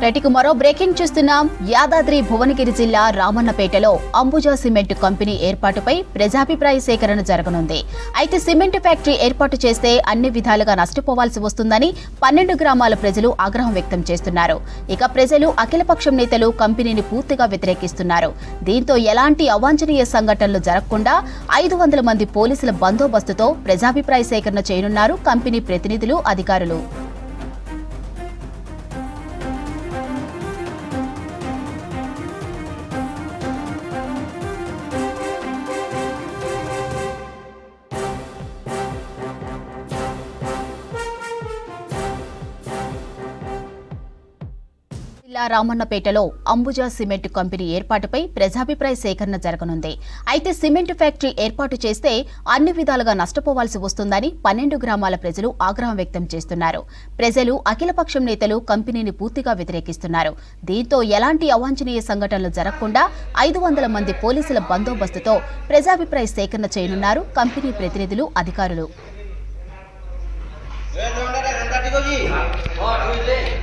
రైటికి మరో బ్రేకింగ్ చూస్తున్నాం యాదాద్రి భువనగిరి జిల్లా రామన్నపేటలో అంబుజా సిమెంట్ కంపెనీ ఏర్పాటుపై ప్రజాభిప్రాయ సేకరణ జరగనుంది అయితే సిమెంట్ ఫ్యాక్టరీ ఏర్పాటు చేస్తే అన్ని విధాలుగా నష్టపోవాల్సి వస్తుందని పన్నెండు గ్రామాల ప్రజలు ఆగ్రహం వ్యక్తం చేస్తున్నారు ఇక ప్రజలు అఖిలపక్షం నేతలు కంపెనీని పూర్తిగా వ్యతిరేకిస్తున్నారు దీంతో ఎలాంటి అవాంఛనీయ సంఘటనలు జరగకుండా ఐదు వందల మంది పోలీసుల బందోబస్తుతో ప్రజాభిప్రాయ సేకరణ చేయనున్నారు కంపెనీ ప్రతినిధులు అధికారులు జిల్లా రామన్నపేటలో అంబుజా సిమెంట్ కంపెనీ ఏర్పాటుపై ప్రజాభిప్రాయ సేకరణ జరగనుంది అయితే సిమెంట్ ఫ్యాక్టరీ ఏర్పాటు చేస్తే అన్ని విధాలుగా నష్టపోవాల్సి వస్తుందని పన్నెండు గ్రామాల ప్రజలు ఆగ్రహం వ్యక్తం చేస్తున్నారు ప్రజలు అఖిలపక్షం నేతలు కంపెనీని పూర్తిగా వ్యతిరేకిస్తున్నారు దీంతో ఎలాంటి అవాంఛనీయ సంఘటనలు జరగకుండా ఐదు వందల మంది పోలీసుల బందోబస్తుతో ప్రజాభిప్రాయ సేకరణ చేయనున్నారు కంపెనీ ప్రతినిధులు అధికారులు Eh, no, no, no, no, no, no, no, no, no, no, no, no, no, no,